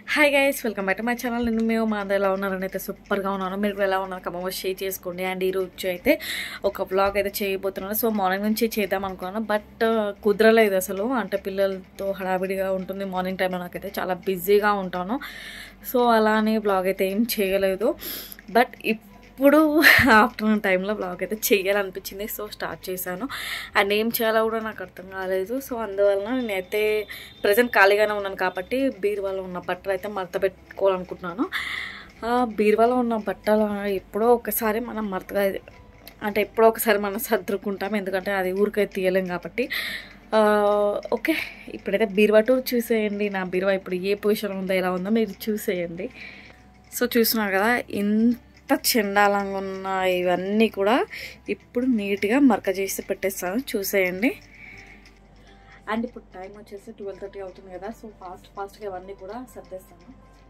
Hi guys welcome back to my channel నేను మేము మా అందరూ ఎలా ఉన్నారని అయితే సూపర్గా ఉన్నాను మీరు ఎలా ఉన్నారు కమ్మ షేర్ చేసుకోండి అండ్ ఈరోజు అయితే ఒక వ్లాగ్ అయితే చేయబోతున్నాను సో మార్నింగ్ నుంచి చేద్దాం అనుకున్నాను బట్ కుదరలేదు అసలు అంటే పిల్లలతో హడావిడిగా ఉంటుంది మార్నింగ్ టైంలో నాకైతే చాలా బిజీగా ఉంటాను సో అలానే వ్లాగ్ అయితే ఏం చేయలేదు బట్ ఇప్పుడు ఆఫ్టర్నూన్ టైంలో బ్లాగ్ అయితే చెయ్యాలనిపించింది సో స్టార్ట్ చేశాను అండ్ ఏం చేయాలో కూడా నాకు అర్థం కాలేదు సో అందువలన నేనైతే ప్రజెంట్ ఖాళీగానే ఉన్నాను కాబట్టి బీరువాలో ఉన్న బట్టలు అయితే మడత పెట్టుకోవాలనుకుంటున్నాను ఆ బీరువాలో ఉన్న బట్టలు ఎప్పుడో ఒకసారి మనం మడతగా అంటే ఎప్పుడో ఒకసారి మనం సర్దుకుంటాం ఎందుకంటే అది ఊరికైతే తీయలేం కాబట్టి ఆ, ఓకే ఇప్పుడైతే బీరువా టూర్ చూసేయండి నా బీరువా ఇప్పుడు ఏ పొజిషన్ ఉందో ఎలా ఉందో మీరు చూసేయండి సో చూస్తున్నారు కదా ఇంత చెండాలంగా ఉన్న ఇవన్నీ కూడా ఇప్పుడు నీట్గా మరక చేసి పెట్టేస్తాను చూసేయండి అండ్ ఇప్పుడు టైం వచ్చేసి ట్వెల్వ్ థర్టీ అవుతుంది కదా సో ఫాస్ట్ ఫాస్ట్గా ఇవన్నీ కూడా సర్దేస్తాను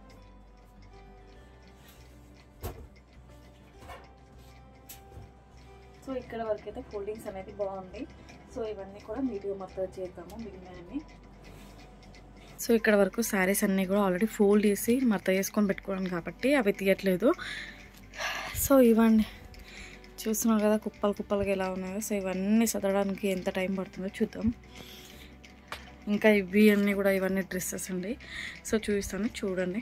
సో ఇక్కడ వరకు అయితే ఫోల్డింగ్స్ అనేది బాగుంది సో ఇవన్నీ కూడా నీట్గా మరక చేద్దాము మిగిలినవన్నీ సో ఇక్కడ వరకు శారీస్ అన్నీ కూడా ఆల్రెడీ ఫోల్డ్ చేసి మడత చేసుకొని పెట్టుకున్నాను కాబట్టి అవి తీయట్లేదు సో ఇవన్నీ చూస్తున్నాం కదా కుప్పలు కుప్పలుగా ఎలా ఉన్నాయో సో ఇవన్నీ చదవడానికి ఎంత టైం పడుతుందో చూద్దాం ఇంకా ఇవి అన్నీ కూడా ఇవన్నీ డ్రెస్సెస్ అండి సో చూపిస్తాను చూడండి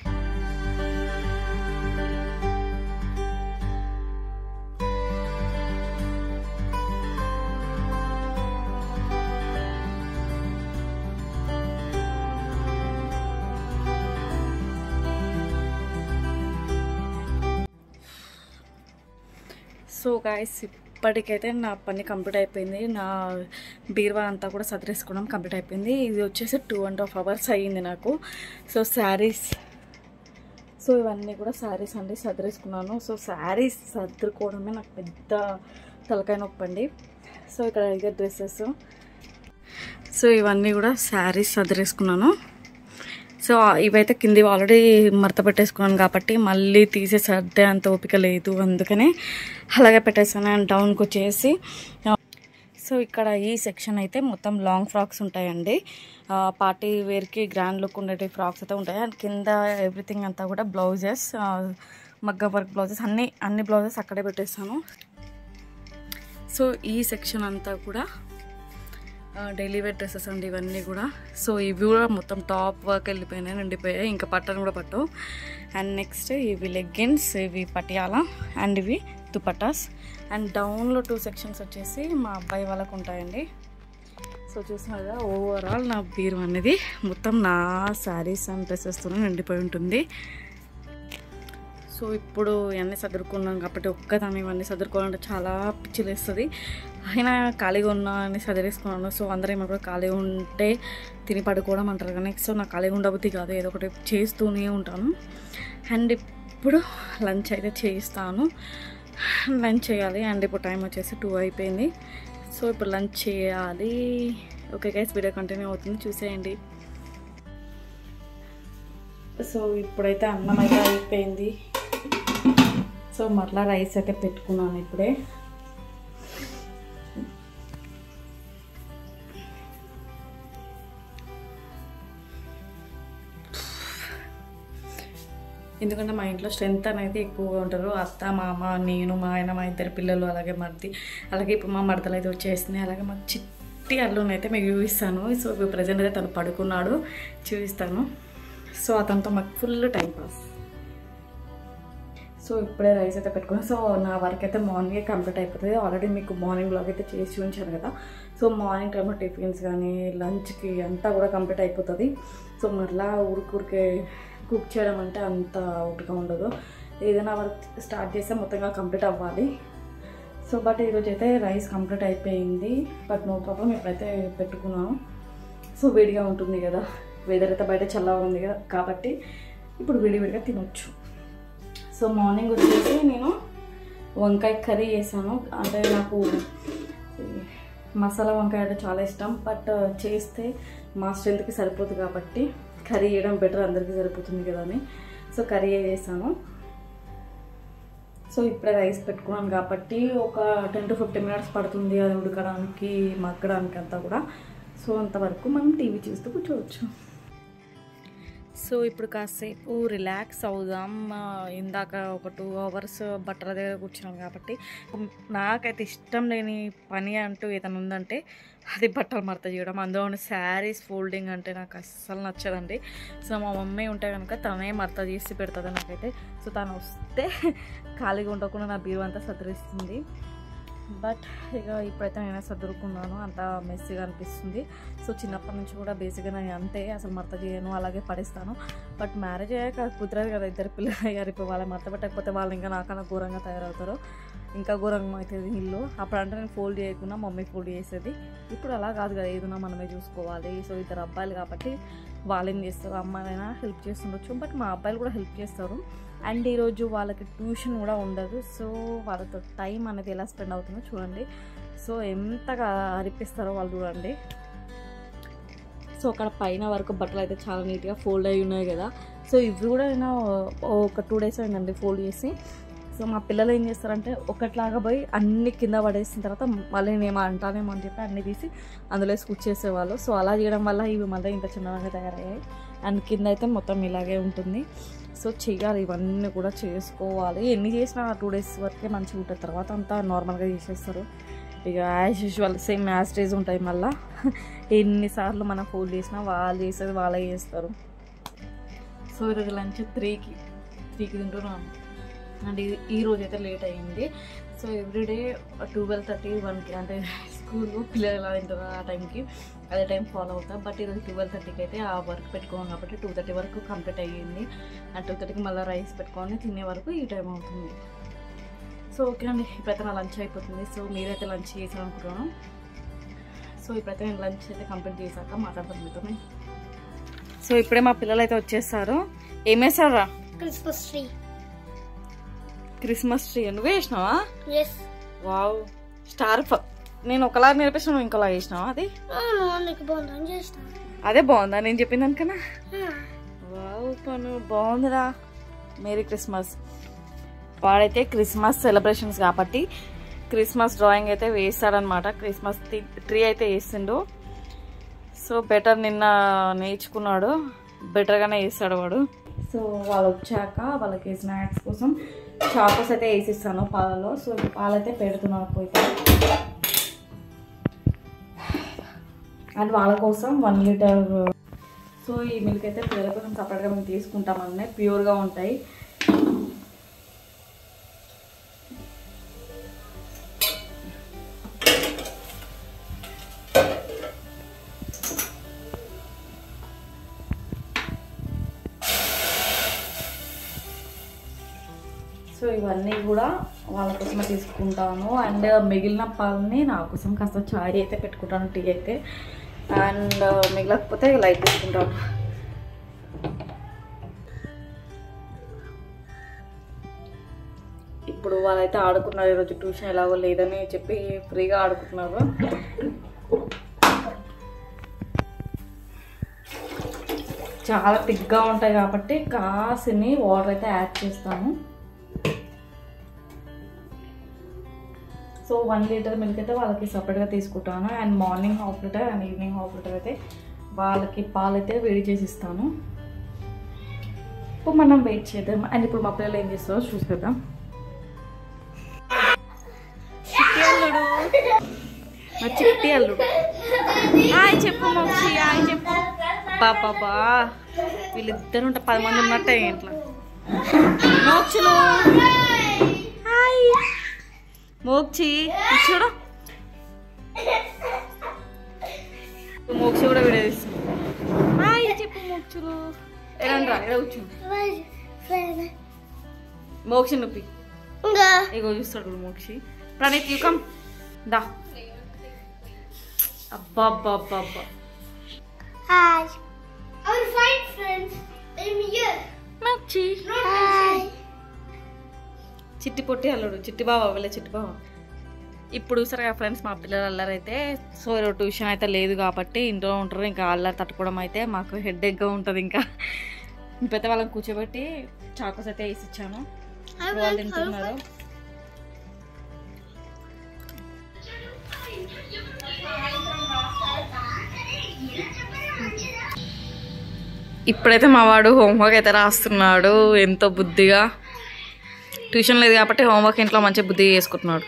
సో గాయస్ ఇప్పటికైతే నా పని కంప్లీట్ అయిపోయింది నా బీరువా అంతా కూడా సదిరేసుకోవడం కంప్లీట్ అయిపోయింది ఇది వచ్చేసి టూ అండ్ హాఫ్ అవర్స్ అయ్యింది నాకు సో శారీస్ సో ఇవన్నీ కూడా శారీస్ అండి సదిరేసుకున్నాను సో శారీస్ సర్దుకోవడమే నాకు పెద్ద తలకాయ నొప్పి అండి సో ఇక్కడ ఇదే డ్రెస్సెస్ సో ఇవన్నీ కూడా శారీస్ సదిరేసుకున్నాను సో ఇవైతే కింది ఆల్రెడీ మడత పెట్టేసుకున్నాను కాబట్టి మళ్ళీ తీసే సర్దే అంత ఓపిక లేదు అందుకనే అలాగే పెట్టేసాను అండ్ డౌన్కి వచ్చేసి సో ఇక్కడ ఈ సెక్షన్ అయితే మొత్తం లాంగ్ ఫ్రాక్స్ ఉంటాయండి పార్టీ వేర్కి గ్రాండ్ లుక్ ఉండేటి ఫ్రాక్స్ అయితే ఉంటాయి అండ్ కింద ఎవ్రీథింగ్ అంతా కూడా బ్లౌజెస్ మగ్గ వర్క్ బ్లౌజెస్ అన్ని అన్ని బ్లౌజెస్ అక్కడే పెట్టేస్తాను సో ఈ సెక్షన్ అంతా కూడా డైలీ వేర్ డ్రెస్సెస్ అండి ఇవన్నీ కూడా సో ఇవి కూడా మొత్తం టాప్ వర్క్ వెళ్ళిపోయినాయి నిండిపోయాయి ఇంకా పట్టను కూడా పట్టవు అండ్ నెక్స్ట్ ఇవి లెగ్గిన్స్ ఇవి పటియాలా అండ్ ఇవి దుపటాస్ అండ్ డౌన్లో టూ సెక్షన్స్ వచ్చేసి మా అబ్బాయి వాళ్ళకు ఉంటాయండి సో చూసినారు కదా ఓవరాల్ నా బీరు అనేది మొత్తం నా శారీస్ అండ్ డ్రెస్సెస్తోనే నిండిపోయి ఉంటుంది సో ఇప్పుడు ఇవన్నీ సదురుకున్నాను కాబట్టి ఒక్కదాన్ని ఇవన్నీ సదురుకోవాలంటే చాలా పిచ్చిలేస్తుంది అయినా ఖాళీగా ఉన్నా అని సదిరేసుకున్నాను సో అందరూ ఏమో కూడా ఖాళీగా ఉంటే తిని పడుకోవడం అంటారు కానీ సో నాకు ఖాళీగా ఉండబుద్ధి కాదు ఏదో ఒకటి చేస్తూనే ఉంటాను అండ్ ఇప్పుడు లంచ్ అయితే చేయిస్తాను లంచ్ చేయాలి అండ్ ఇప్పుడు టైం వచ్చేసి టూ అయిపోయింది సో ఇప్పుడు లంచ్ చేయాలి ఓకే గైస్ వీడియో కంటిన్యూ అవుతుంది చూసేయండి సో ఇప్పుడైతే అన్నం అయితే అయిపోయింది సో మరలా రైస్ అయితే పెట్టుకున్నాను ఇప్పుడే ఎందుకంటే మా ఇంట్లో స్ట్రెంత్ అనేది ఎక్కువగా ఉంటారు అత్త మామ నేను మా ఆయన మా ఇద్దరు పిల్లలు అలాగే మర్ది అలాగే ఇప్పుడు మా మడతలు అయితే వచ్చేసినాయి అలాగే మా చిట్టి అల్లుని అయితే మీకు చూపిస్తాను సో ఇప్పుడు ప్రజెంట్ అయితే తను పడుకున్నాడు చూపిస్తాను సో అతనితో మాకు ఫుల్ టైం పాస్ సో ఇప్పుడే రైస్ అయితే పెట్టుకున్నాను సో నా వర్క్ అయితే మార్నింగే కంప్లీట్ అయిపోతుంది ఆల్రెడీ మీకు మార్నింగ్ బ్లాగ్ అయితే చేసి చూపించాను కదా సో మార్నింగ్ టైంలో టిఫిన్స్ కానీ లంచ్కి అంతా కూడా కంప్లీట్ అయిపోతుంది సో మరలా ఊరికూరికే కుక్ చేయడం అంటే అంత ఓపిక ఉండదు ఏదైనా వర్క్ స్టార్ట్ చేస్తే మొత్తంగా కంప్లీట్ అవ్వాలి సో బట్ ఈరోజు అయితే రైస్ కంప్లీట్ అయిపోయింది బట్ నో ప్రాబ్లం ఇప్పుడైతే పెట్టుకున్నాను సో వేడిగా ఉంటుంది కదా వెదర్ అయితే బయట చల్లగా ఉంది కదా కాబట్టి ఇప్పుడు వేడివేడిగా తినొచ్చు సో మార్నింగ్ వచ్చేసి నేను వంకాయ కర్రీ చేశాను అంటే నాకు మసాలా వంకాయ అంటే చాలా ఇష్టం బట్ చేస్తే మా స్ట్రెంత్కి సరిపోతుంది కాబట్టి కర్రీ చేయడం బెటర్ అందరికీ సరిపోతుంది కదా అని సో కర్రీ చేశాను సో ఇప్పుడే రైస్ పెట్టుకున్నాను కాబట్టి ఒక టెన్ టు ఫిఫ్టీన్ మినిట్స్ పడుతుంది అది ఉడకడానికి మగ్గడానికి అంతా కూడా సో అంతవరకు మనం టీవీ చూస్తూ కూర్చోవచ్చు సో ఇప్పుడు కాసేపు రిలాక్స్ అవుదాం ఆ, ఇందాక ఒక టూ అవర్స్ బట్టల దగ్గర కూర్చున్నాం కాబట్టి నాకైతే ఇష్టం లేని పని అంటూ ఏదైనా ఉందంటే అది బట్టలు మడత చేయడం అందులో శారీస్ ఫోల్డింగ్ అంటే నాకు అస్సలు నచ్చదండి సో మా మమ్మీ ఉంటే కనుక తనే మడత చేసి పెడుతుంది నాకైతే సో తను వస్తే ఖాళీగా ఉండకుండా నా బీరు అంతా సదరిస్తుంది బట్ ఇక ఇప్పుడైతే నేను సర్దుకున్నాను అంత మెస్సీగా అనిపిస్తుంది సో చిన్నప్పటి నుంచి కూడా బేసిక్గా నేను అంతే అసలు మడత చేయను అలాగే పడేస్తాను బట్ మ్యారేజ్ అయ్యాక కుదరదు కదా ఇద్దరు పిల్లలు అయ్యారు ఇప్పుడు వాళ్ళ మడత పెట్టకపోతే వాళ్ళు ఇంకా నాకన్నా ఘోరంగా తయారవుతారు ఇంకా ఘోరంగా అవుతుంది ఇల్లు అప్పుడు అంటే నేను ఫోల్డ్ చేయకుండా మమ్మీ ఫోల్డ్ చేసేది ఇప్పుడు అలా కాదు కదా ఏదైనా మనమే చూసుకోవాలి సో ఇద్దరు అబ్బాయిలు కాబట్టి వాళ్ళు ఏం చేస్తారు అమ్మాయినైనా హెల్ప్ చేస్తుండొచ్చు బట్ మా అబ్బాయిలు కూడా హెల్ప్ చేస్తారు అండ్ ఈరోజు వాళ్ళకి ట్యూషన్ కూడా ఉండదు సో వాళ్ళతో టైం అనేది ఎలా స్పెండ్ అవుతుందో చూడండి సో ఎంతగా అరిపిస్తారో వాళ్ళు చూడండి సో అక్కడ పైన వరకు బట్టలు అయితే చాలా నీట్గా ఫోల్డ్ అయి ఉన్నాయి కదా సో ఇవి కూడా నేను ఒక టూ డేస్ అయిందండి ఫోల్డ్ చేసి సో మా పిల్లలు ఏం చేస్తారంటే ఒకట్లాగా పోయి అన్ని కింద పడేసిన తర్వాత మళ్ళీ నేను అంటానేమో అని చెప్పి అన్ని తీసి అందులో వేసి కూర్చేసేవాళ్ళు సో అలా చేయడం వల్ల ఇవి మళ్ళీ ఇంత చిన్నగా తయారయ్యాయి అండ్ కింద అయితే మొత్తం ఇలాగే ఉంటుంది సో చెయ్యాలి ఇవన్నీ కూడా చేసుకోవాలి ఎన్ని చేసినా టూ డేస్ వరకే మంచిగా ఉంటుంది తర్వాత అంతా నార్మల్గా చేసేస్తారు ఇక as usual same as days ఉంటాయి మళ్ళీ ఎన్నిసార్లు మనం ఫోల్డ్ చేసినా వాళ్ళు చేసేది వాళ్ళే చేస్తారు సో ఈరోజు లంచ్ త్రీకి త్రీకి తింటున్నాను అండ్ ఈ- ఈ రోజు అయితే లేట్ అయ్యింది సో ఎవ్రీడే ట్వెల్వ్ థర్టీ వన్కి అంటే స్కూల్లో పిల్లలు ఎలా తింటారో ఆ టైంకి అదే టైం ఫాలో అవుతా బట్ ఈరోజు ట్వెల్వ్ థర్టీకి అయితే ఆ వర్క్ పెట్టుకోవాలి కాబట్టి టూ థర్టీ వరకు కంప్లీట్ అయ్యింది అండ్ టూ థర్టీకి మళ్ళీ రైస్ పెట్టుకొని తినే వరకు ఈ టైం అవుతుంది సో ఓకే అండి ఇప్పుడైతే నా లంచ్ అయిపోతుంది సో మీరైతే లంచ్ చేసాను అనుకుంటున్నాను సో ఇప్పుడైతే నేను లంచ్ అయితే కంప్లీట్ చేశాక మాట్లాడతాను మీతో సో ఇప్పుడే మా పిల్లలు అయితే వచ్చేసారు ఏం వేసారా Christmas tree. క్రిస్మస్ ట్రీ నువ్వే వేసినావా Yes. వావ్ స్టార్ ఫ- నేను ఒకలా నేర్పించిన నువ్వు ఇంకోలా వేసినావా అది అవును నీకు బాగుందని చేసిన అదే బాగుందా నేను చెప్పిన దానికన్నా వావ్ పను బాగుందిరా మేరీ క్రిస్మస్ వాడైతే క్రిస్మస్ సెలబ్రేషన్స్ కాబట్టి క్రిస్మస్ డ్రాయింగ్ అయితే వేస్తాడనమాట క్రిస్మస్ ట్రీ అయితే వేసిండు సో బెటర్ నిన్న నేర్చుకున్నాడు బెటర్గానే వేస్తాడు వాడు సో వాళ్ళు వచ్చాక వాళ్ళకి స్నాక్స్ కోసం చాకోస్ అయితే వేసిస్తాను పాలలో సో పాలైతే పెడుతున్నాను పోయితే అండ్ వాళ్ళ కోసం వన్ లీటర్ సో ఈ మిల్క్ అయితే పిల్లల కోసం సపరేట్గా మేము తీసుకుంటామన్నీ ప్యూర్గా ఉంటాయి సో ఇవన్నీ కూడా వాళ్ళ కోసమే తీసుకుంటాను అండ్ మిగిలిన పాలని నా కోసం కాస్త చాయ్ అయితే పెట్టుకుంటాను టీ అయితే అండ్ మిగలకపోతే లైట్ తీసుకుంటాను ఇప్పుడు వాళ్ళైతే ఆడుకున్నారు ఈరోజు ట్యూషన్ ఎలాగో లేదని చెప్పి ఫ్రీగా ఆడుకుంటున్నారు చాలా థిక్గా ఉంటాయి కాబట్టి కాసిని వాటర్ అయితే యాడ్ చేస్తాను సో వన్ లీటర్ మిల్క్ అయితే వాళ్ళకి సపరేట్గా తీసుకుంటాను and morning half litre and evening half litre అయితే వాళ్ళకి పాలు అయితే వేడి చేసి ఇస్తాను ఇప్పుడు మనం వెయిట్ చేద్దాం అండ్ ఇప్పుడు మా పిల్లలు ఏం చేస్తారో చూసేద్దాం చిట్టి అల్లుడు మా చిట్టి అల్లుడు హాయ్ చెప్పు మోక్షి హాయ్ చెప్పు బాబా వీళ్ళిద్దరు ఉంటే పది మంది ఉన్నట్టే ఇంట్లో మోక్షులు హాయ్ మోక్షి ఇది చూడు మోక్షి కూడా వీడియో తీస్తుంది హాయ్ చెప్పు మోక్షులు ఎరండ్రా ఎడ కూర్చో మోక్షి నొప్పి ఇంకా ఇగో చూస్తాడు చూడు మోక్షి ప్రణీత్ యూ కమ్ దా అబ్బా అబ్బా అబ్బా అబ్బా hi our fine friends I'm here Mokshi hi చిట్టి పొట్టి అల్లుడు చిట్టి బావ వెళ్ళే చిట్టి బావ ఇప్పుడు సరే ఫ్రెండ్స్ మా పిల్లలు అల్లరైతే సో ఈరోజు ట్యూషన్ అయితే లేదు కాబట్టి ఇంట్లో ఉంటారు ఇంకా అల్లరి తట్టుకోవడం అయితే మాకు హెడ్ ఎగ్గా ఉంటుంది ఇంకా ఇప్పుడైతే వాళ్ళని కూర్చోబెట్టి చాకోస్ అయితే వేసి ఇచ్చాను ఇప్పుడు వాళ్ళు తింటున్నారు ఇప్పుడైతే మా వాడు హోంవర్క్ అయితే రాస్తున్నాడు ఎంతో బుద్ధిగా ట్యూషన్ లేదు కాబట్టి హోంవర్క్ ఇంట్లో మంచిగా బుద్ధిగా చేసుకుంటున్నాడు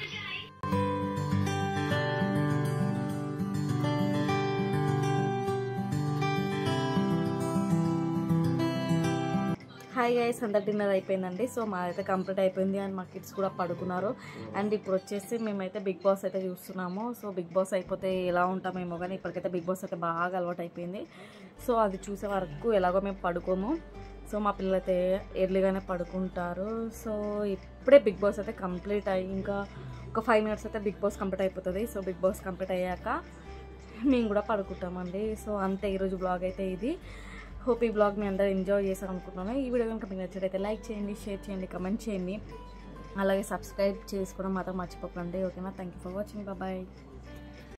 హాయ్ గైస్ అందరు డిన్నర్ అయిపోయిందండి సో మాదైతే కంప్లీట్ అయిపోయింది అండ్ మా కిడ్స్ కూడా పడుకున్నారు అండ్ ఇప్పుడు వచ్చేసి మేమైతే బిగ్ బాస్ అయితే చూస్తున్నాము సో బిగ్ బాస్ అయిపోతే ఎలా ఉంటామేమో కానీ ఇప్పటికైతే బిగ్ బాస్ అయితే బాగా అలవాటు అయిపోయింది సో అది చూసే వరకు ఎలాగో మేము పడుకోము సో మా పిల్లలు అయితే ఎర్లీగానే పడుకుంటారు సో ఇప్పుడే బిగ్ బాస్ అయితే కంప్లీట్ అయ్యి ఇంకా ఒక ఫైవ్ మినిట్స్ అయితే బిగ్ బాస్ కంప్లీట్ అయిపోతుంది సో బిగ్ బాస్ కంప్లీట్ అయ్యాక మేము కూడా పడుకుంటామండి సో అంతే ఈరోజు బ్లాగ్ అయితే ఇది హోప్ ఈ బ్లాగ్ మీ అందరూ ఎంజాయ్ చేశారు అనుకుంటున్నాను ఈ వీడియో కనుక మీకు నచ్చినట్లయితే లైక్ చేయండి షేర్ చేయండి కమెంట్ చేయండి అలాగే సబ్స్క్రైబ్ చేసుకోవడం మాత్రం మర్చిపోకండి ఓకేనా thank you for watching bye